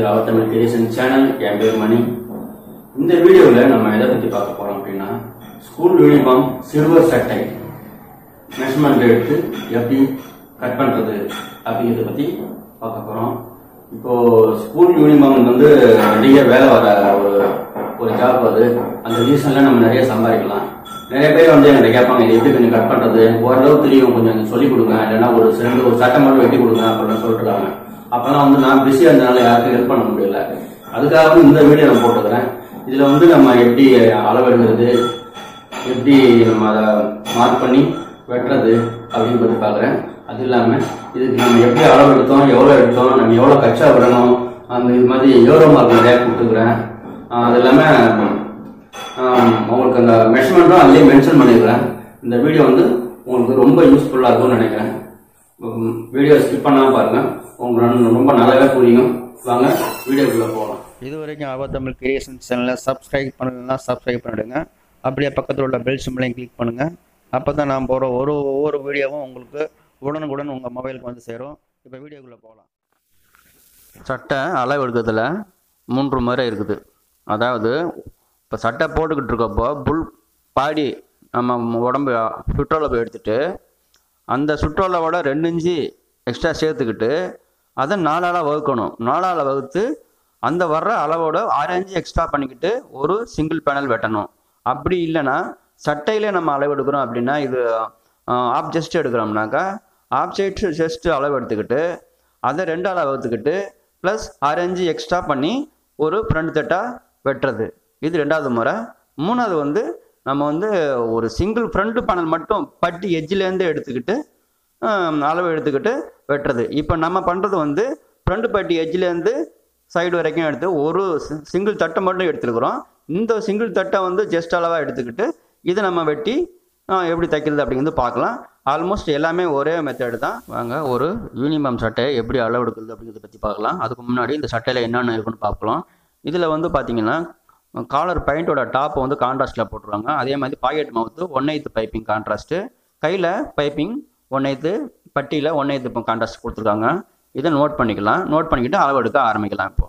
அவத்தமிழ் creation channel என் பேர் மணி இந்த வீடியோவில் நம்ம எதை பற்றி பார்க்க போகிறோம் அப்படின்னா ஸ்கூல் யூனிஃபார்ம் சிறுவர் சட்டை மெஷர்மெண்ட் எடுத்து எப்படி கட் பண்ணுறது அப்படிங்கிறத பற்றி பார்க்க போகிறோம் இப்போ ஸ்கூல் யூனிஃபார்ம் வந்து நிறைய வேலை வர ஒரு ஒரு ஜாப் அது அந்த ரீசனில் நம்ம நிறைய சம்பாதிக்கலாம் நிறைய பேர் வந்து என்கிட்ட கேட்பாங்க இது எப்படி கொஞ்சம் கட் பண்ணுறது ஓரளவு தெரியும் கொஞ்சம் எனக்கு சொல்லிக் கொடுங்க இல்லைன்னா ஒரு ரெண்டு ஒரு சட்டை மட்டும் வெட்டி கொடுங்க அப்படின்னு சொல்லிட்டுருக்காங்க அப்பெல்லாம் வந்து நான் பிஸியாக இருந்தனால யாருக்கும் ஹெல்ப் பண்ண முடியல அதுக்காக வந்து இந்த வீடியோ நான் போட்டுக்கிறேன் இதில் வந்து நம்ம எப்படி அளவெடுக்கிறது எப்படி நம்ம அதை மார்க் பண்ணி வெட்டுறது அப்படின்னு பற்றி பார்க்குறேன் அது இல்லாமல் இதுக்கு நம்ம எப்படி அளவு எடுத்தோம் எவ்வளோ எடுத்தோம் நம்ம எவ்வளோ கச்சா விடணும் அந்த இது மாதிரி யோரோ மார்க் நிறையா கொடுத்துக்கிறேன் ஆஹ் அது இல்லாமல் ஆஹ் உங்களுக்கு அந்த மெஷர்மெண்ட்டும் அதுலேயே மென்ஷன் பண்ணியிருக்கிறேன் இந்த வீடியோ வந்து உங்களுக்கு ரொம்ப யூஸ்ஃபுல்லாக இருக்கும்னு நினைக்கிறேன் வீடியோ ஸ்கிப் பண்ணாமல் பாருங்கள் உங்களுக்கு ரொம்ப நல்லாவே புரியும் வாங்க வீடியோக்குள்ளே போகலாம் இது வரைக்கும் ஆபத்தமிழ் கிரியேஷன் சேனலை சப்ஸ்கிரைப் பண்ணலன்னா சப்ஸ்கிரைப் பண்ணிடுங்க அப்படியே பக்கத்தில் உள்ள பெல் சிம்பிளையும் கிளிக் பண்ணுங்கள் அப்போ தான் நான் போகிற ஒரு ஒவ்வொரு வீடியோவும் உங்களுக்கு உடனுக்குடன் உங்கள் மொபைலுக்கு வந்து சேரும் இப்போ வீடியோக்குள்ளே போகலாம் சட்டை அளவு எடுக்கிறதுல மூன்று முறை இருக்குது அதாவது இப்போ சட்டை போட்டுக்கிட்டு இருக்கப்போ புல் பாடி நம்ம உடம்பு சுற்றளவு எடுத்துட்டு அந்த சுற்றளவோட ரெண்டு இன்ச்சு எக்ஸ்ட்ரா சேர்த்துக்கிட்டு அதை நாலால் வகுக்கணும் நாலால் வகுத்து அந்த வர்ற அளவோட ஆறு இன்ச்சு எக்ஸ்ட்ரா பண்ணிக்கிட்டு ஒரு சிங்கிள் பேனல் வெட்டணும் அப்படி இல்லைன்னா சட்டையிலே நம்ம அளவு எடுக்கிறோம் அப்படின்னா இது ஆப் ஜஸ்ட் எடுக்கிறோம்னாக்கா ஆப் சைட் ஜஸ்ட் அளவு எடுத்துக்கிட்டு அதை ரெண்டால் வகுத்துக்கிட்டு ப்ளஸ் ஆறு இன்ச்சு எக்ஸ்ட்ரா பண்ணி ஒரு ஃப்ரண்ட் தட்டாக வெட்டுறது இது ரெண்டாவது முறை மூணாவது வந்து நம்ம வந்து ஒரு சிங்கிள் ஃப்ரண்ட் பேனல் மட்டும் பட்டி எஜ்ஜிலேருந்து எடுத்துக்கிட்டு ஆம், அளவு எடுத்துக்கிட்டு வெட்டுறது இப்போ நம்ம பண்ணுறது வந்து ஃப்ரண்ட் பட்டி எஜ்ஜிலேருந்து சைடு வரைக்கும் எடுத்து ஒரு சிங்கிள் தட்டை மட்டும் எடுத்துருக்குறோம் இந்த சிங்கிள் தட்டை வந்து ஜஸ்ட் அளவாக எடுத்துக்கிட்டு இதை நம்ம வெட்டி ஆ, எப்படி தைக்கிறது அப்படிங்கிறது பார்க்கலாம் ஆல்மோஸ்ட் எல்லாமே ஒரே மெத்தட் தான் வாங்க ஒரு யூனிஃபார்ம் சட்டையை எப்படி அளவு எடுக்கிறது அப்படிங்கிறத பற்றி பார்க்கலாம் அதுக்கு முன்னாடி இந்த சட்டையில் என்னென்ன இருக்குன்னு பார்க்கலாம் இதில் வந்து பார்த்தீங்கன்னா காலர் பாயிண்டோட டாப்பை வந்து கான்ட்ராஸ்ட்டில் போட்டுருவாங்க அதே மாதிரி pocket mouth one eighth piping contrast கையில் பைப்பிங் ஒன் எய்த்து பட்டியில் ஒன் எய்த்து கான்ட்ராஸ்ட் கொடுத்துருக்காங்க இதை நோட் பண்ணிக்கலாம் நோட் பண்ணிக்கிட்டு அளவு எடுக்க ஆரம்பிக்கலாம் இப்போ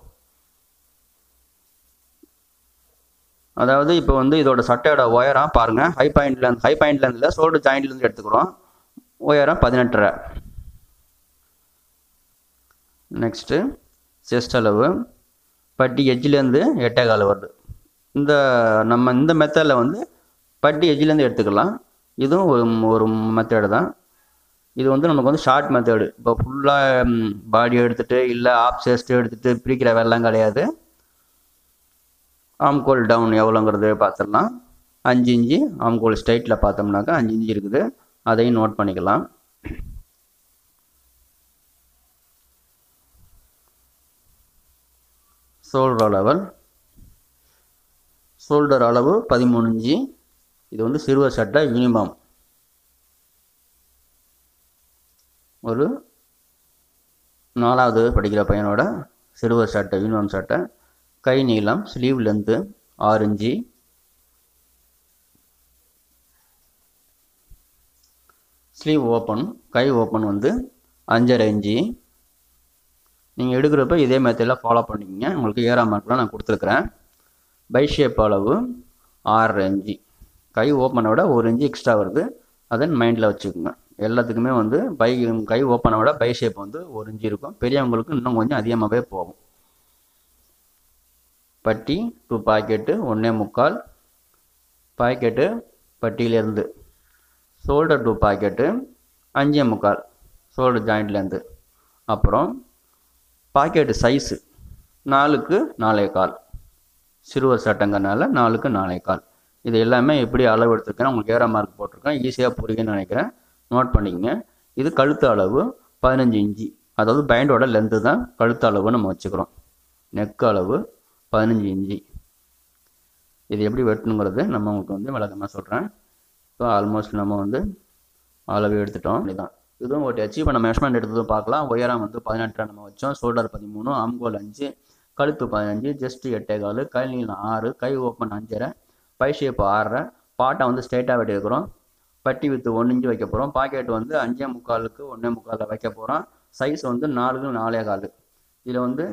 அதாவது இப்போ வந்து இதோட சட்டையோட உயரம் பாருங்கள் ஹை பாயிண்ட்லேருந்து ஹை பாயிண்ட்லேருந்து சோல்டு ஜாயிண்ட்லேருந்து எடுத்துக்கிறோம் உயரம் பதினெட்டரை நெக்ஸ்ட்டு செஸ்ட் அளவு பட்டி எஜ்ஜிலேருந்து எட்டே கால் வருது இந்த நம்ம இந்த மெத்தடில் வந்து பட்டி எஜ்ஜிலேருந்து எடுத்துக்கலாம் இதுவும் ஒரு ஒரு மெத்தடு தான் இது வந்து நமக்கு வந்து ஷார்ட் மெத்தடு இப்போ ஃபுல்லாக பாடி எடுத்துகிட்டு இல்லை ஆப் செஸ்ட் எடுத்துகிட்டு பிரிக்கிற வேலைலாம் கிடையாது ஆம்கோல் டவுன் எவ்வளோங்கிறது பார்த்துடலாம் அஞ்சு இன்ச்சு ஆம்கோல் ஸ்ட்ரைட்டில் பார்த்தோம்னாக்கா அஞ்சு இன்ச்சு இருக்குது அதையும் நோட் பண்ணிக்கலாம் ஷோல்டர் அளவு ஷோல்டர் அளவு பதிமூணு இன்ச்சு இது வந்து சிறுவர் சட்டை யூனிஃபார்ம் ஒரு நாலாவது படிக்கிற பையனோட சிறுவர் சட்டை யூனிஃபார்ம் சட்டை கை நீளம் ஸ்லீவ் லென்த்து ஆறு இன்ச்சு ஸ்லீவ் ஓப்பன் கை ஓப்பன் வந்து அஞ்சரை இன்ச்சு நீங்கள் எடுக்கிறப்ப இதே மெத்தடில் ஃபாலோ பண்ணிக்கங்க உங்களுக்கு ஏறா மார்க்லாம் நான் கொடுத்துருக்குறேன் பை ஷேப் அளவு ஆறரை இன்ச்சு கை ஓப்பனை விட ஒரு இன்ச்சு எக்ஸ்ட்ரா வருது அதை மைண்டில் வச்சுக்கோங்க எல்லாத்துக்குமே வந்து பை கை ஓப்பனை விட பை ஷேப் வந்து ஒரு இன்ச்சு இருக்கும் பெரியவங்களுக்கு இன்னும் கொஞ்சம் அதிகமாகவே போகும் பட்டி டூ பாக்கெட்டு ஒன்றே முக்கால் பாக்கெட்டு பட்டியிலேருந்து ஷோல்டர் டூ பாக்கெட்டு அஞ்சே முக்கால் ஷோல்டர் ஜாயிண்ட்லேருந்து அப்புறம் பாக்கெட்டு சைஸு நாலுக்கு நாலே கால் சிறுவர் சட்டங்கிறனால நாலுக்கு நாலே கால் இது எல்லாமே எப்படி அளவு எடுத்திருக்கேன் உங்களுக்கு ஏற மார்க் போட்டிருக்கேன் ஈஸியாக புரியும்னு நினைக்கிறேன் நோட் பண்ணிக்கங்க இது கழுத்து அளவு பதினஞ்சு இன்ச்சு அதாவது பேண்டோட லென்த்து தான் கழுத்து அளவு நம்ம வச்சுக்கிறோம் நெக் அளவு பதினஞ்சு இன்ச்சு இது எப்படி வெட்டணுங்கிறது நம்ம உங்களுக்கு வந்து விளக்கமாக சொல்கிறேன் இப்போ ஆல்மோஸ்ட் நம்ம வந்து அளவு எடுத்துட்டோம் இதுதான் இதுவும் ஒரு அச்சீவ் பண்ண மெஷர்மெண்ட் எடுத்ததும் பார்க்கலாம் உயரம் வந்து பதினெட்டு நம்ம வச்சோம் ஷோல்டர் பதிமூணு ஆம்கோல் அஞ்சு கழுத்து பதினஞ்சு ஜஸ்ட் எட்டே கால் கை நீளம் ஆறு கை ஓப்பன் அஞ்சரை பை ஷேப் ஆறரை பாட்டை வந்து ஸ்ட்ரைட்டாக வெட்டியிருக்கிறோம் பட்டி வித்து ஒன்று இன்ச்சு வைக்க போகிறோம் பாக்கெட் வந்து அஞ்சே முக்காலுக்கு ஒன்றே முக்காலில் வைக்க போகிறோம் சைஸ் வந்து நாலுக்கு நாலே கால் இதில் வந்து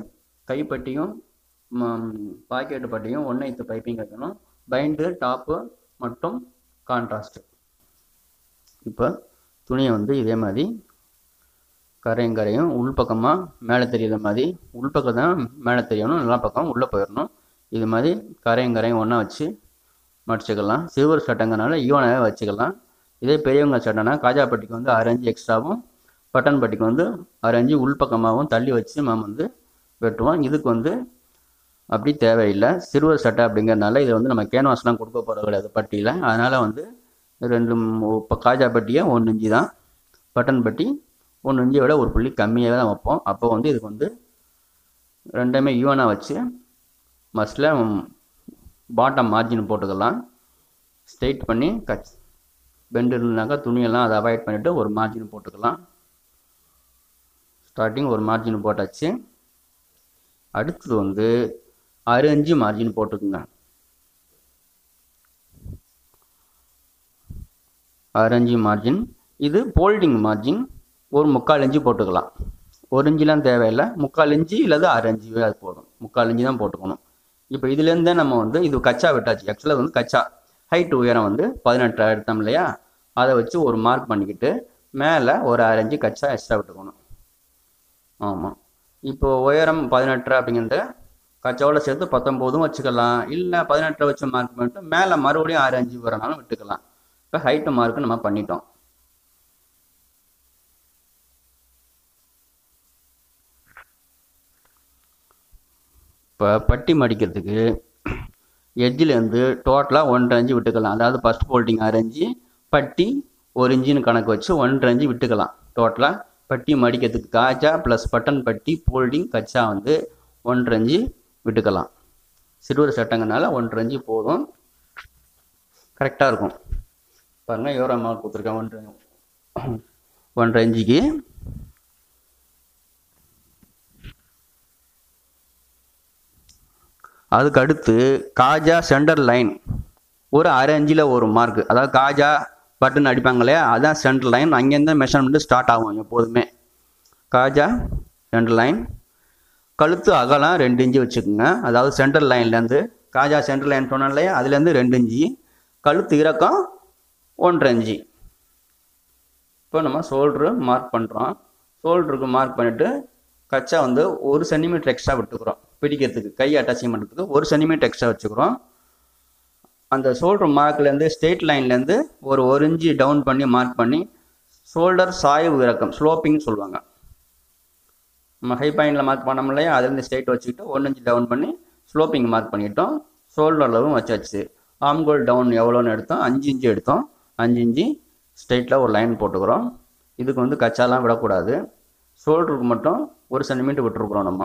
கைப்பட்டியும் பாக்கெட்டு பட்டியும் ஒன்று இத்து பைப்பிங் வைக்கணும் பைண்டு டாப்பு மற்றும் கான்ட்ராஸ்ட் இப்போ துணியை வந்து இதே மாதிரி கரையும் கரையும் உள்பக்கமாக மேலே தெரியுற மாதிரி உள்பக்கம் தான் மேலே தெரியணும் எல்லா பக்கம் உள்ளே போயிடணும் இது மாதிரி கரையும் கரையும் ஒன்றா வச்சு மடிச்சுக்கலாம் சில்வர் சட்டைங்கனால ஈவனாகவே வச்சுக்கலாம் இதே பெரியவங்க சட்டைனா காஜா பட்டிக்கு வந்து அரைஞ்சு எக்ஸ்ட்ராவும் பட்டன் பட்டிக்கு வந்து அரைஞ்சு உள்பக்கமாகவும் தள்ளி வச்சு நம்ம வந்து வெட்டுவோம் இதுக்கு வந்து அப்படி தேவையில்லை சிறுவர் சட்டை அப்படிங்கிறதுனால இதை வந்து நம்ம கேன்வாஸ்லாம் கொடுக்க போகிறது கிடையாது பட்டியில் அதனால் வந்து ரெண்டு இப்போ காஜா பட்டியை ஒன்று இஞ்சி தான் பட்டன் பட்டி ஒன்று இஞ்சியை விட ஒரு புள்ளி கம்மியாக தான் வைப்போம் அப்போ வந்து இதுக்கு வந்து ரெண்டுமே ஈவனாக வச்சு மஸ்டில் பாட்டம் மார்ஜின் போட்டுக்கலாம் ஸ்ட்ரெயிட் பண்ணி கட் பெண்டு இருந்தாக்கா துணியெல்லாம் அதை அவாய்ட் பண்ணிவிட்டு ஒரு மார்ஜின் போட்டுக்கலாம் ஸ்டார்டிங் ஒரு மார்ஜின் போட்டாச்சு அடுத்தது வந்து ஆறு அஞ்சு மார்ஜின் போட்டுக்குங்க ஆறு அஞ்சு மார்ஜின் இது போல்டிங் மார்ஜின் ஒரு முக்கால் இஞ்சி போட்டுக்கலாம் ஒரு இஞ்சிலாம் தேவையில்லை முக்கால் இஞ்சி இல்லது அரை இஞ்சி அது போதும் முக்கால் இஞ்சி தான் போட்டுக்கணும் இப்போ இதுலேருந்தே நம்ம வந்து இது கச்சா விட்டாச்சு ஆக்சுவலாக வந்து கச்சா ஹைட் உயரம் வந்து பதினெட்டு எடுத்தோம் இல்லையா அதை வச்சு ஒரு மார்க் பண்ணிக்கிட்டு மேலே ஒரு அரை இஞ்சி கச்சா எக்ஸ்ட்ரா விட்டுக்கணும் ஆமாம் இப்போ உயரம் பதினெட்டு அப்படிங்கிறது கச்சாவோட சேர்த்து பத்தொம்போதும் வச்சுக்கலாம் இல்லை பதினெட்டை வச்சு மார்க் பண்ணிட்டு மேலே மறுபடியும் ஆறு அஞ்சு வரனாலும் விட்டுக்கலாம் இப்போ ஹைட்டு மார்க்கு நம்ம பண்ணிட்டோம் இப்போ பட்டி மடிக்கிறதுக்கு எட்ஜிலேருந்து டோட்டலாக ஒன்றரை அஞ்சு விட்டுக்கலாம் அதாவது ஃபஸ்ட் ஃபோல்டிங் ஆறு அஞ்சு பட்டி ஒரு இன்ச்சின்னு கணக்கு வச்சு ஒன்றரை அஞ்சு விட்டுக்கலாம் டோட்டலாக பட்டி மடிக்கிறதுக்கு காஜா ப்ளஸ் பட்டன் பட்டி ஃபோல்டிங் கச்சா வந்து ஒன்றரை அஞ்சு விட்டுக்கலாம் சிறுவர் சட்டங்கனால ஒன்றரை அஞ்சு போதும் கரெக்டாக இருக்கும் பாருங்கள் எவ்வளோ மார்க் கொடுத்துருக்கேன் ஒன்றரை ஒன்றரை இன்ச்சுக்கு அதுக்கு அடுத்து காஜா சென்டர் லைன் ஒரு அரை அஞ்சில் ஒரு மார்க் அதாவது காஜா பட்டன் அடிப்பாங்க இல்லையா அதான் சென்டர் லைன் அங்கேருந்து மெஷர்மெண்ட்டு ஸ்டார்ட் ஆகும் எப்போதுமே காஜா சென்டர் லைன் கழுத்து அகலம் ரெண்டு இன்ச்சு வச்சுக்கோங்க அதாவது சென்டர் லைன்லேருந்து காஜா சென்டர் லைன் சொன்னோம் இல்லையா அதுலேருந்து ரெண்டு இன்ச்சு கழுத்து இறக்கம் ஒன்றரை இன்ச்சு இப்போ நம்ம ஷோல்ட்ரு மார்க் பண்ணுறோம் ஷோல்டருக்கு மார்க் பண்ணிவிட்டு கச்சா வந்து ஒரு சென்டிமீட்டர் எக்ஸ்ட்ரா விட்டுக்கிறோம் பிடிக்கிறதுக்கு கை அட்டாச்சிங் பண்ணுறதுக்கு ஒரு சென்டிமீட்டர் எக்ஸ்ட்ரா வச்சுக்கிறோம் அந்த ஷோல்டர் மார்க்லேருந்து ஸ்ட்ரெயிட் லைன்லேருந்து ஒரு ஒரு இன்ச்சு டவுன் பண்ணி மார்க் பண்ணி ஷோல்டர் சாய்வு இறக்கம் ஸ்லோப்பிங் சொல்லுவாங்க நம்ம ஹை பாயிண்டில் மார்க் பண்ணோம் இல்லையா அதுலேருந்து ஸ்ட்ரெயிட் வச்சுக்கிட்டு ஒன்று இன்ச்சு டவுன் பண்ணி ஸ்லோப்பிங் மார்க் பண்ணிட்டோம் ஷோல்டர் அளவும் வச்சாச்சு ஆம்கோல் டவுன் எவ்வளோன்னு எடுத்தோம் அஞ்சு இன்ச்சு எடுத்தோம் அஞ்சு இன்ச்சு ஸ்ட்ரெயிட்டில் ஒரு லைன் போட்டுக்கிறோம் இதுக்கு வந்து கச்சாலாம் விடக்கூடாது ஷோல்டருக்கு மட்டும் ஒரு சென்டிமீட்டர் விட்டுருக்குறோம் நம்ம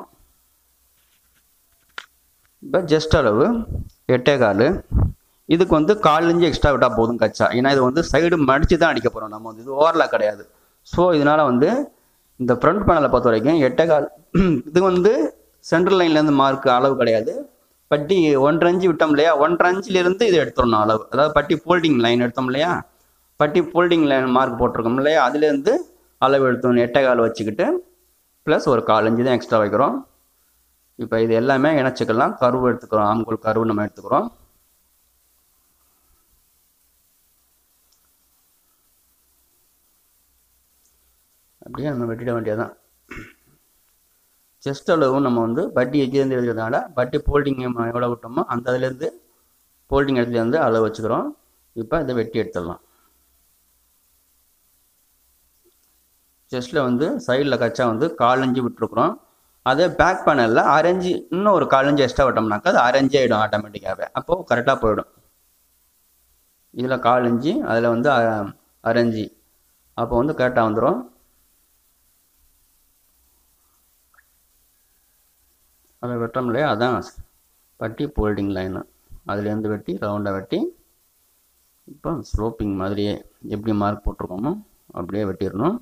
இப்போ ஜஸ்ட் அளவு எட்டே கால் இதுக்கு வந்து கால் இன்ச்சு எக்ஸ்ட்ரா விட்டால் போதும் கச்சா ஏன்னா இது வந்து சைடு மடித்து தான் அடிக்க போகிறோம் நம்ம வந்து இது ஓவர்லாக் கிடையாது ஸோ இதனால் வந்து இந்த ஃப்ரண்ட் பேனலை பொறுத்த வரைக்கும் எட்டே கால் இது வந்து சென்ட்ரல் லைன்லேருந்து மார்க் அளவு கிடையாது பட்டி ஒன்றரை அஞ்சு விட்டோம் இல்லையா ஒன்றரை அஞ்சுலேருந்து இது எடுத்துடணும் அளவு அதாவது பட்டி ஃபோல்டிங் லைன் எடுத்தோம் இல்லையா பட்டி ஃபோல்டிங் லைன் மார்க் போட்டிருக்கோம் இல்லையா அதுலேருந்து அளவு எடுத்தோம் எட்டே கால் வச்சுக்கிட்டு ப்ளஸ் ஒரு கால் இன்ச்சு தான் எக்ஸ்ட்ரா வைக்கிறோம் இப்போ இது எல்லாமே இணைச்சிக்கலாம் கருவு எடுத்துக்கிறோம் ஆம்கோல் கருவு நம்ம எடுத்துக்கிறோம் அப்படியே நம்ம வெட்டிட வேண்டியதுதான் செஸ்ட் அளவும் நம்ம வந்து பட்டி எஜ்ஜிலேருந்து எழுதுறதுனால பட்டி ஃபோல்டிங் எவ்வளோ விட்டோமோ அந்த இதுலேருந்து ஃபோல்டிங் இடத்துலேருந்து அளவு வச்சுக்கிறோம் இப்போ இதை வெட்டி எடுத்துடலாம் செஸ்ட்டில் வந்து சைடில் கச்சா வந்து காலஞ்சு விட்டுருக்குறோம் அதே பேக் பேனலில் அரைஞ்சி இன்னும் ஒரு காலஞ்சு எக்ஸ்ட்ரா விட்டோம்னாக்கா அது அரைஞ்சே ஆகிடும் ஆட்டோமேட்டிக்காகவே அப்போது கரெக்டாக போயிடும் இதில் காலஞ்சு அதில் வந்து அ- அரைஞ்சி அப்போ வந்து கரெக்டாக வந்துடும் அதை வெட்டோம் இல்லையா அதான் பட்டி ஃபோல்டிங் லைனு அதுலேருந்து வெட்டி ரவுண்டாக வெட்டி இப்போ ஸ்லோப்பிங் மாதிரியே எப்படி மார்க் போட்டிருக்கோமோ அப்படியே வெட்டிடணும்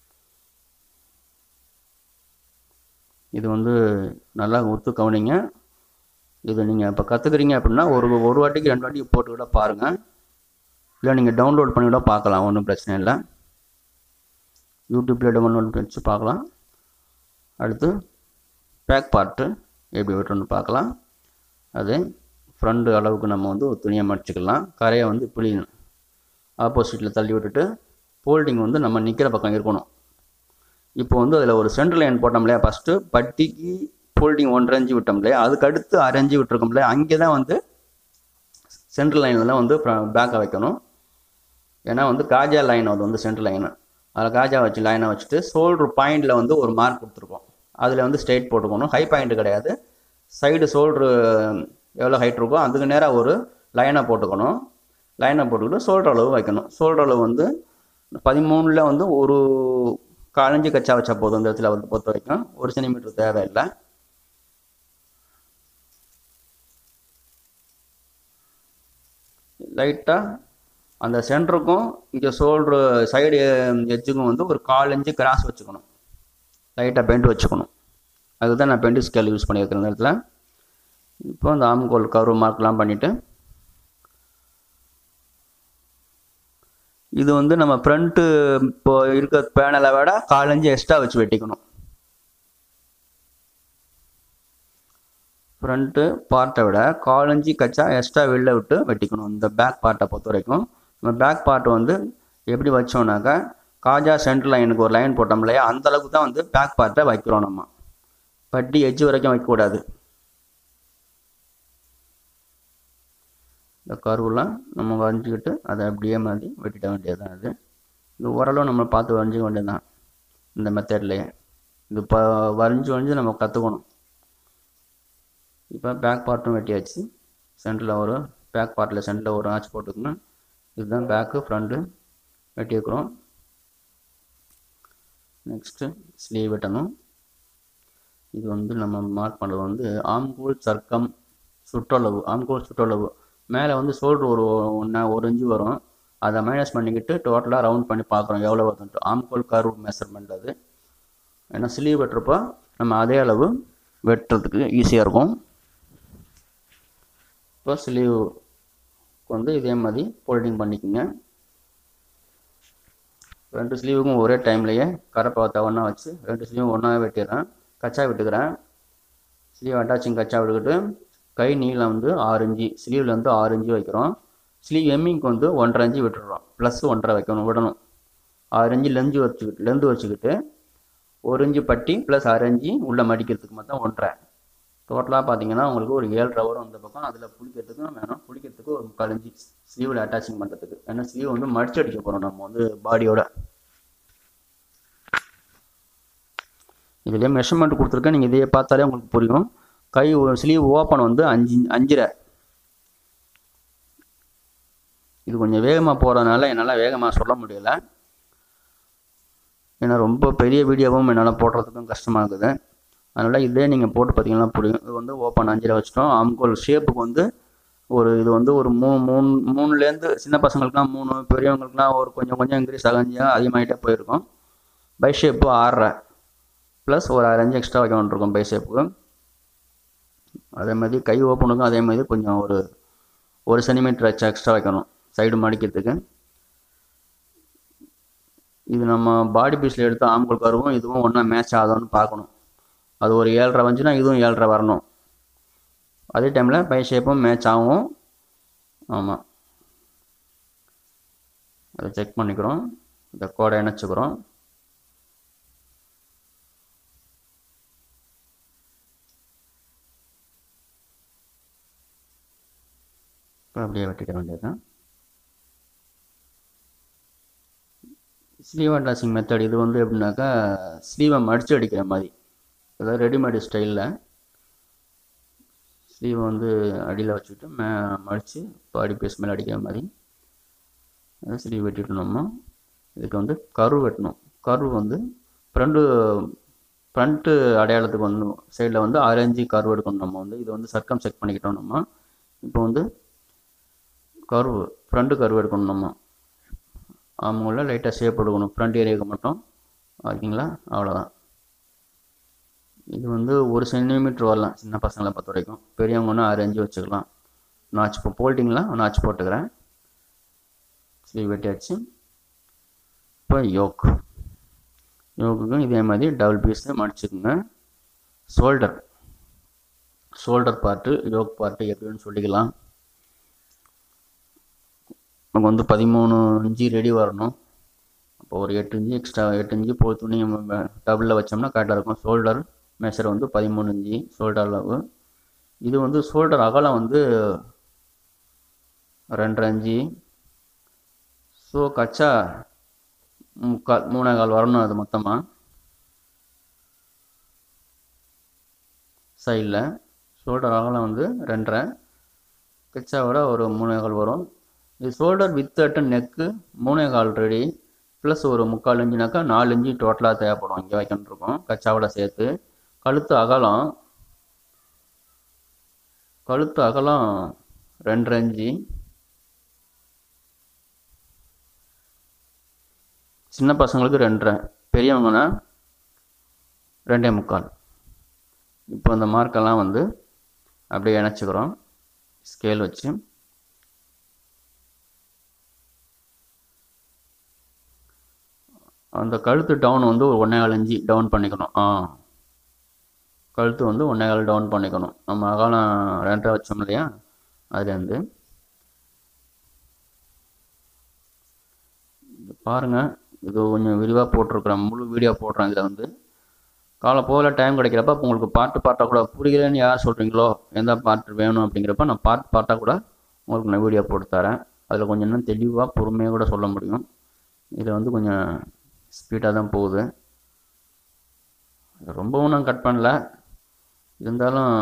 இது வந்து நல்லா ஒத்து கவனிங்க இது நீங்கள் இப்போ கற்றுக்குறீங்க அப்படின்னா ஒரு ஒரு வாட்டிக்கு ரெண்டு வாட்டிக்கு போட்டு கூட பாருங்கள் இல்லை நீங்கள் டவுன்லோட் பண்ணி கூட பார்க்கலாம் ஒன்றும் பிரச்சனை இல்லை யூடியூப்பில் டவுன்லோட் வச்சு பார்க்கலாம் அடுத்து பேக் பார்ட்டு எப்படி வெட்டணும்னு பார்க்கலாம் அது ஃப்ரண்ட் அளவுக்கு நம்ம வந்து ஒரு துணியை மடிச்சுக்கலாம் கரையை வந்து இப்படி ஆப்போசிட்டில் தள்ளி விட்டுட்டு ஃபோல்டிங் வந்து நம்ம நிற்கிற பக்கம் இருக்கணும் இப்போ வந்து அதில் ஒரு சென்ட்ரல் லைன் போட்டோம் இல்லையா ஃபஸ்ட்டு பட்டிக்கு ஃபோல்டிங் ஒன்றரை இன்ச்சு விட்டோம் இல்லையா அதுக்கு அடுத்து அரை இன்ச்சு விட்டுருக்கோம் இல்லையா அங்கே தான் வந்து சென்ட்ரல் லைனில் வந்து பேக்கை வைக்கணும் ஏன்னா வந்து காஜா லைன் அது வந்து சென்ட்ரல் லைனு அதில் காஜா வச்சு லைனை வச்சுட்டு ஷோல்டர் பாயிண்டில் வந்து ஒரு மார்க் கொடுத்துருக்கோம் அதில் வந்து ஸ்ட்ரெயிட் போட்டுக்கணும் ஹை பாயிண்ட் கிடையாது சைடு ஷோல்ட்ரு எவ்வளோ ஹைட் இருக்கோ அதுக்கு நேராக ஒரு லைனை போட்டுக்கணும் லைனை போட்டுக்கிட்டு ஷோல்டர் அளவு வைக்கணும் ஷோல்டர் அளவு வந்து பதிமூணில் வந்து ஒரு காலஞ்சி கச்சா வச்சா போதும் இந்த இடத்துல வந்து பொறுத்த வரைக்கும் ஒரு சென்டிமீட்டர் தேவையில்லை லைட்டாக அந்த சென்டருக்கும் இங்கே ஷோல்ட்ரு சைடு எட்ஜுக்கும் வந்து ஒரு கால் இன்ச்சு கிராஸ் வச்சுக்கணும் லைட்டாக பெண்ட் வச்சுக்கணும் அதுக்கு தான் நான் பெண்டு ஸ்கேல் யூஸ் பண்ணியிருக்கிறேன் இந்த இடத்துல இப்போ அந்த ஆம்கோல் கரு மார்க்லாம் பண்ணிவிட்டு இது வந்து நம்ம ஃப்ரண்ட்டு இப்போ இருக்க பேனலை விட காலஞ்சு எக்ஸ்ட்ரா வச்சு வெட்டிக்கணும் ஃப்ரண்ட்டு பார்ட்டை விட காலஞ்சி கச்சா எக்ஸ்ட்ரா வெளில விட்டு வெட்டிக்கணும் இந்த பேக் பார்ட்டை பொறுத்த வரைக்கும் நம்ம பேக் பார்ட் வந்து எப்படி வச்சோம்னாக்கா காஜா சென்ட்ரல் லைனுக்கு ஒரு லைன் போட்டோம் இல்லையா அந்த அளவுக்கு தான் வந்து பேக் பார்ட்டை வைக்கிறோம் நம்ம பட்டி எஜ்ஜு வரைக்கும் வைக்கக்கூடாது இந்த கருவெலாம் நம்ம வரைஞ்சிக்கிட்டு அதை அப்படியே மாதிரி வெட்டிட வேண்டியது தான் அது இந்த உரலும் நம்ம பார்த்து வரைஞ்சிக்க வேண்டியது தான் இந்த மெத்தட்லேயே இது இப்போ வரைஞ்சி வரைஞ்சி நம்ம கற்றுக்கணும் இப்போ பேக் பார்ட்டும் வெட்டியாச்சு சென்டரில் ஒரு பேக் பார்ட்டில் சென்டரில் ஒரு ஆச்சு போட்டுக்கணும் இதுதான் பேக்கு ஃப்ரண்ட்டு வெட்டியிருக்கிறோம் நெக்ஸ்ட்டு ஸ்லீவ் வெட்டணும் இது வந்து நம்ம மார்க் பண்ணுறது வந்து ஆம்கூல் சர்க்கம் சுற்றளவு ஆம்கூல் சுற்றளவு மேலே வந்து ஷோல்ட்ரு ஒரு ஒன்றா ஒரு இன்ச்சு வரும் அதை மைனஸ் பண்ணிக்கிட்டு டோட்டலாக ரவுண்ட் பண்ணி பார்க்குறோம் எவ்வளோ வருதுன்ட்டு ஆம்கோல் கர்வ் மெஷர்மெண்ட் அது ஏன்னா ஸ்லீவ் வெட்டுறப்போ நம்ம அதே அளவு வெட்டுறதுக்கு ஈஸியாக இருக்கும் இப்போ ஸ்லீவ் வந்து இதே மாதிரி ஃபோல்டிங் பண்ணிக்கோங்க ரெண்டு ஸ்லீவுக்கும் ஒரே டைம்லேயே கரப்பாவத்தை ஒன்றா வச்சு ரெண்டு ஸ்லீவும் ஒன்றாவே வெட்டிடுறேன் கச்சா விட்டுக்கிறேன் ஸ்லீவ் அட்டாச்சிங் கச்சா விட்டுக்கிட்டு கை நீளம் வந்து ஆறு இன்ச்சு ஸ்லீவில் வந்து ஆறு இன்ச்சு வைக்கிறோம் ஸ்லீவ் எம்மிங்க்கு வந்து ஒன்றரை இன்ச்சு விட்டுடுறோம் ப்ளஸ் ஒன்றரை வைக்கணும் விடணும் ஆறு இன்ச்சு லெஞ்சு வச்சுக்கிட்டு லெந்து வச்சுக்கிட்டு ஒரு இன்ச்சு பட்டி ப்ளஸ் அரை இன்ச்சு உள்ளே மடிக்கிறதுக்கு மொத்தம் ஒன்றரை டோட்டலாக பார்த்தீங்கன்னா உங்களுக்கு ஒரு ஏழரை வரும் அந்த பக்கம் அதில் புளிக்கிறதுக்கும் வேணும் புளிக்கிறதுக்கு ஒரு முக்கால் இன்ச்சு ஸ்லீவில் அட்டாச்சிங் பண்ணுறதுக்கு ஏன்னா ஸ்லீவ் வந்து மடிச்சு அடிக்க போகிறோம் நம்ம வந்து பாடியோட இதுலேயே மெஷர்மெண்ட் கொடுத்துருக்கேன் நீங்கள் இதையே பார்த்தாலே உங்களுக்கு புரியும் கை ஸ்லீவ் ஓப்பன் வந்து அஞ்சு அஞ்சரை இது கொஞ்சம் வேகமாக போகிறதுனால என்னால் வேகமாக சொல்ல முடியல ஏன்னா ரொம்ப பெரிய வீடியோவும் என்னால் போடுறதுக்கும் கஷ்டமாக இருக்குது அதனால் இதே நீங்கள் போட்டு பார்த்தீங்கன்னா புரியும் இது வந்து ஓப்பன் அஞ்சில் வச்சிட்டோம் ஆம்கோல் ஷேப்புக்கு வந்து ஒரு இது வந்து ஒரு மூ மூணு மூணுலேருந்து சின்ன பசங்களுக்குலாம் மூணு பெரியவங்களுக்குலாம் ஒரு கொஞ்சம் கொஞ்சம் இன்க்ரீஸ் அகஞ்சியாக அதிகமாகிட்டே போயிருக்கும் பை ஷேப்பு ஆறரை ப்ளஸ் ஒரு அரை அஞ்சு எக்ஸ்ட்ரா வைக்க வேண்டியிருக்கும் பை ஷேப்புக்கு அதே மாதிரி கை ஓப்பனுக்கும் அதே மாதிரி கொஞ்சம் ஒரு ஒரு சென்டிமீட்டர் வச்சு எக்ஸ்ட்ரா வைக்கணும் சைடு மடிக்கிறதுக்கு இது நம்ம பாடி பீஸில் எடுத்த ஆம்கோல் கருவும் இதுவும் ஒன்றா மேட்ச் ஆகுதுன்னு பார்க்கணும் அது ஒரு ஏழரை வந்துச்சுன்னா இதுவும் ஏழரை வரணும் அதே டைமில் பை ஷேப்பும் மேட்ச் ஆகும் ஆமாம் அதை செக் பண்ணிக்கிறோம் இந்த கோடை இணைச்சிக்கிறோம் இப்போ அப்படியே வெட்டிக்க வேண்டியதுதான் ஸ்லீவ் அட்டாச்சிங் மெத்தட் இது வந்து எப்படின்னாக்கா ஸ்லீவை மடித்து அடிக்கிற மாதிரி அதாவது ரெடிமேடு ஸ்டைலில் ஸ்லீவை வந்து அடியில் வச்சுக்கிட்டு மே மடித்து பாடி பீஸ் மேலே அடிக்கிற மாதிரி அதை ஸ்லீவ் வெட்டிட்டோம்னா இதுக்கு வந்து கரு வெட்டணும் கரு வந்து ஃப்ரண்ட்டு ஃப்ரண்ட்டு அடையாளத்துக்கு வந்து சைடில் வந்து ஆரஞ்சு கரு எடுக்கணும் நம்ம வந்து இது வந்து சர்க்கம் செக் பண்ணிக்கிட்டோம் நம்ம இப்போ வந்து கர்வு ஃப்ரண்ட்டு கர்வு எடுக்கணும் நம்ம ஆமாங்கள லைட்டாக ஷேப் எடுக்கணும் ஃப்ரண்ட் ஏரியாவுக்கு மட்டும் ஓகேங்களா அவ்வளோதான் இது வந்து ஒரு சென்டிமீட்டர் வரலாம் சின்ன பசங்களை பொறுத்த வரைக்கும் பெரியவங்கன்னா ஆறு அஞ்சு வச்சுக்கலாம் நாச்சு இப்போ போல்ட்டிங்களா நாச்சு போட்டுக்கிறேன் ஸ்லீவ் வெட்டியாச்சு இப்போ யோக் யோக்குக்கும் இதே மாதிரி டபுள் பீஸில் மடிச்சுக்குங்க shoulder shoulder part yoke part எப்படின்னு சொல்லிக்கலாம் நமக்கு வந்து பதிமூணு இன்ச்சு ரெடி வரணும் அப்போ ஒரு எட்டு இன்ச்சு எக்ஸ்ட்ரா எட்டு இன்ச்சு போல் துணி டபுளில் வச்சோம்னா கரெக்டாக இருக்கும் ஷோல்டர் மெஷர் வந்து பதிமூணு இன்ச்சு ஷோல்டர் அளவு இது வந்து ஷோல்டர் அகலம் வந்து ரெண்டரை இன்ச்சு ஸோ கச்சா முக்கால் மூணே கால் வரணும் அது மொத்தமாக சைடில் ஷோல்டர் அகலம் வந்து ரெண்டரை கச்சாவோட ஒரு மூணே கால் வரும் இது ஷோல்டர் வித் அட்டு நெக்கு மூணே கால் ரெடி ப்ளஸ் ஒரு முக்கால் இன்ச்சுனாக்கா நாலு இன்ச்சு டோட்டலாக தேவைப்படும் இங்கே வைக்கணும் இருக்கும் கச்சாவோட சேர்த்து கழுத்து அகலம் கழுத்து அகலம் ரெண்டரை இன்ச்சு சின்ன பசங்களுக்கு ரெண்டரை பெரியவங்கன்னா ரெண்டே முக்கால் இப்போ இந்த மார்க்கெல்லாம் வந்து அப்படியே இணைச்சிக்கிறோம் ஸ்கேல் வச்சு அந்த கழுத்து டவுன் வந்து ஒரு ஒன்றே கால் இன்ச்சு டவுன் பண்ணிக்கணும் ஆ கழுத்து வந்து ஒன்றே கால் டவுன் பண்ணிக்கணும் நம்ம அகாலம் ரெண்டரை வச்சோம் இல்லையா அதுலேருந்து இது பாருங்கள் இது கொஞ்சம் விரிவாக போட்டிருக்கிறேன் முழு வீடியோ போடுறேன் இதில் வந்து காலை போகல டைம் கிடைக்கிறப்ப அப்போ உங்களுக்கு பாட்டு பாட்டாக கூட புரியலன்னு யார் சொல்கிறீங்களோ எந்த பாட்டு வேணும் அப்படிங்கிறப்ப நான் பாட்டு பாட்டாக கூட உங்களுக்கு நான் வீடியோ போட்டு தரேன் அதில் கொஞ்சம் இன்னும் தெளிவாக பொறுமையாக கூட சொல்ல முடியும் இதில் வந்து கொஞ்சம் ஸ்பீடாக தான் போகுது ரொம்பவும் நான் கட் பண்ணல இருந்தாலும்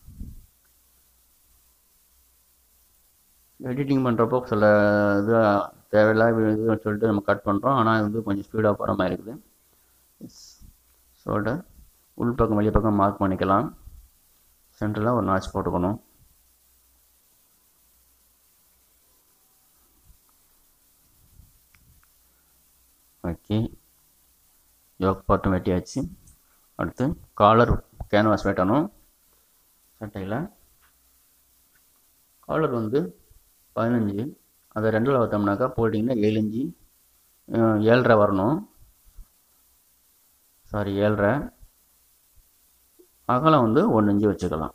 எடிட்டிங் பண்ணுறப்போ சில இது தேவையில்லாத இது சொல்லிட்டு நம்ம கட் பண்ணுறோம் ஆனால் இது வந்து கொஞ்சம் ஸ்பீடாக போகிற மாதிரி இருக்குது ஷோல்டர் உள் பக்கம் வெளி பக்கம் மார்க் பண்ணிக்கலாம் சென்டரில் ஒரு நாச் போட்டுக்கணும் ஓகே யோக் பாட்டும் வெட்டியாச்சு அடுத்து காலர் கேன்வாஸ் வெட்டணும் சட்டையில் காலர் வந்து பதினஞ்சு அதை ரெண்டில் வைத்தோம்னாக்கா போட்டிங்கன்னா ஏழு இஞ்சி ஏழரை வரணும் சாரி ஏழரை அகலம் வந்து ஒன்று இஞ்சி வச்சுக்கலாம்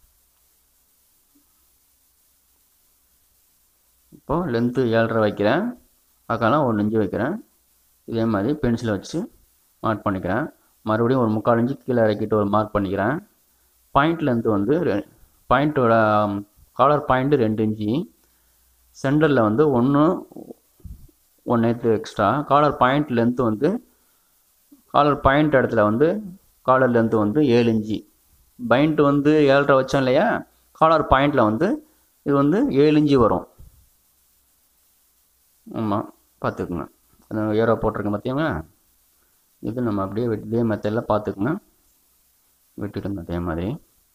இப்போது லென்த்து ஏழரை வைக்கிறேன் அகலம் ஒன்று இஞ்சி வைக்கிறேன் இதே மாதிரி பென்சிலை வச்சு மார்க் பண்ணிக்கிறேன் மறுபடியும் ஒரு முக்கால் இன்ச்சு கீழே இறக்கிட்டு ஒரு மார்க் பண்ணிக்கிறேன் பாயிண்ட் லென்த்து வந்து பாயிண்ட்டோட காலர் பாயிண்ட்டு ரெண்டு இன்ச்சு சென்டரில் வந்து ஒன்று one eighth extra collar point length வந்து காலர் பாயிண்ட் இடத்துல வந்து காலர் லென்த்து வந்து ஏழு இன்ச்சு பைண்ட் வந்து ஏழரை வச்சோம் இல்லையா காலர் பாயிண்டில் வந்து இது வந்து ஏழு இன்ச்சு வரும் ஆமாம் பார்த்துக்குங்க அந்த ஏரோ போட்டிருக்கேன் பார்த்தீங்களா இது நம்ம அப்படியே வெட்டி இதே மெத்தடில் பார்த்துக்குங்க வெட்டிட்டு அதே மாதிரி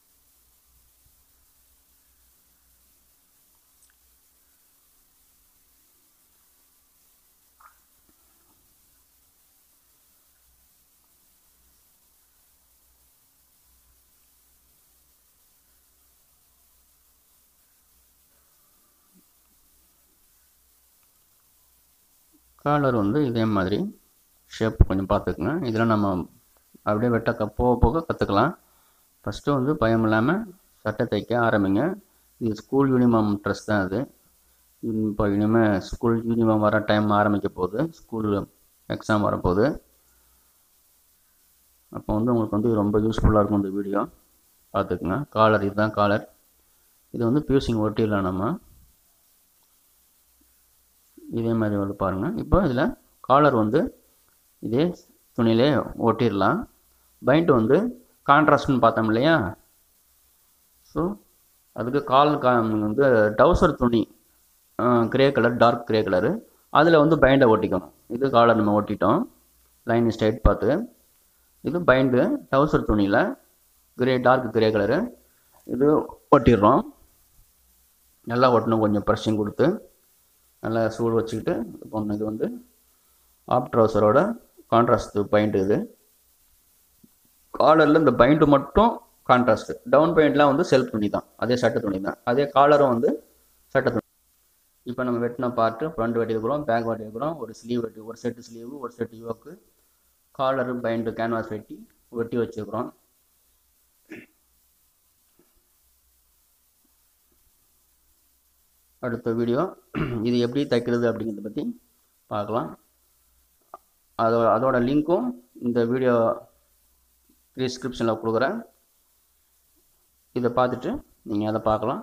காலர் வந்து இதே மாதிரி ஷேப் கொஞ்சம் பார்த்துக்குங்க இதில் நம்ம அப்படியே வெட்ட க போக போக கற்றுக்கலாம் ஃபஸ்ட்டு வந்து பயம் இல்லாமல் சட்டை தைக்க ஆரம்பிங்க இது ஸ்கூல் யூனிஃபார்ம் ட்ரெஸ் தான் அது இப்போ இனிமேல் ஸ்கூல் யூனிஃபார்ம் வர டைம் ஆரம்பிக்க போகுது ஸ்கூல் எக்ஸாம் வரப்போகுது அப்போ வந்து உங்களுக்கு வந்து ரொம்ப யூஸ்ஃபுல்லாக இருக்கும் இந்த வீடியோ பார்த்துக்குங்க காலர் இதுதான் காலர் இது வந்து பியூசிங் ஒட்டிடலாம் நம்ம இதே மாதிரி வந்து பாருங்கள் இப்போ இதில் காலர் வந்து இதே துணியிலே ஒட்டிடலாம் பைண்ட் வந்து கான்ட்ராஸ்ட்னு பார்த்தோம் இல்லையா ஸோ அதுக்கு கால் கா வந்து டவுசர் துணி grey colour dark grey colour அதில் வந்து பைண்டை ஒட்டிக்கணும் இது காலர் நம்ம ஒட்டிட்டோம் லைன் ஸ்ட்ரைட் பார்த்து இது பைண்டு டவுசர் துணியில் கிரே டார்க் கிரே கலரு இது ஒட்டிடுறோம் நல்லா ஒட்டணும் கொஞ்சம் ப்ரெஷ்ஷிங் கொடுத்து நல்லா சூடு வச்சுக்கிட்டு ஒன்று இது வந்து ஆப் ட்ரௌசரோட கான்ட்ராஸ்ட் பைண்ட் இது காலரில் இந்த பைண்டு மட்டும் கான்ட்ராஸ்ட் டவுன் பைண்ட்லாம் வந்து செல்ஃப் துணி தான் அதே சட்டை துணி தான் அதே காலரும் வந்து சட்டை துணி இப்போ நம்ம வெட்டின பார்ட்டு ஃப்ரண்ட் வெட்டியிருக்கிறோம் பேக் வெட்டியிருக்கிறோம் ஒரு ஸ்லீவ் வெட்டி ஒரு செட்டு ஸ்லீவு ஒரு set yoke collar bind canvas வெட்டி வெட்டி வச்சுருக்கிறோம் அடுத்த வீடியோ இது எப்படி தைக்கிறது அப்படிங்கிறத பற்றி பார்க்கலாம் அதோ அதோட லிங்க்கும் இந்த வீடியோ டிஸ்கிரிப்ஷனில் கொடுக்குறேன் இதை பார்த்துட்டு நீங்கள் அதை பார்க்கலாம்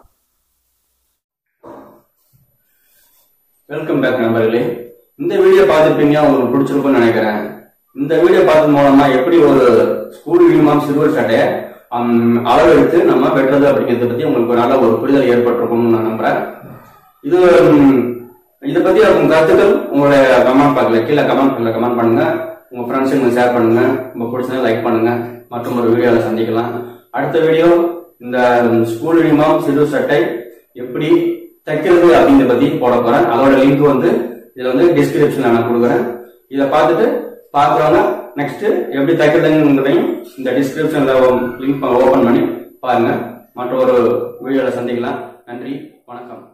வெல்கம் பேக் நண்பர்களே இந்த வீடியோ பார்த்துருப்பீங்க உங்களுக்கு பிடிச்சிருக்கும்னு நினைக்கிறேன் இந்த வீடியோ பார்த்தது மூலமா எப்படி ஒரு ஸ்கூல் யூனிஃபார்ம் சிறுவர் சட்டையை ஹம், அளவெடுத்து நம்ம வெட்டுறது அப்படிங்கிறத பத்தி உங்களுக்கு ஒரு நல்ல ஒரு புரிதல் ஏற்பட்டிருக்கும்னு நான் நம்புறேன் இது ஹம், இதை பத்தி உங்க கருத்துக்கள் உங்களுடைய கமெண்ட் பாக்கல கீழே கமெண்ட் பாக்கல கமெண்ட் பண்ணுங்க உங்க ஃப்ரெண்ட்ஸுங்க ஷேர் பண்ணுங்க உங்க பிடிச்சதை லைக் பண்ணுங்க மற்றும் ஒரு வீடியோல சந்திக்கலாம் அடுத்த வீடியோ இந்த ஸ்கூல் யூனிஃபார்ம் சிறுவர் சட்டை எப்படி தைக்கிறது அப்படிங்கிறத பத்தி போட போறேன் அதோட லிங்க் வந்து இதுல வந்து டிஸ்கிரிப்ஷன்ல நான் கொடுக்குறேன் இதை பார்த்துட்டு பார்க்குறவங்க நெக்ஸ்ட் எப்படி தைக்கிறதுங்கிறதையும் இந்த டிஸ்கிரிப்ஷன்ல லிங்க் ஓபன் பண்ணி பாருங்க மற்ற ஒரு வீடியோல சந்திக்கலாம் நன்றி வணக்கம்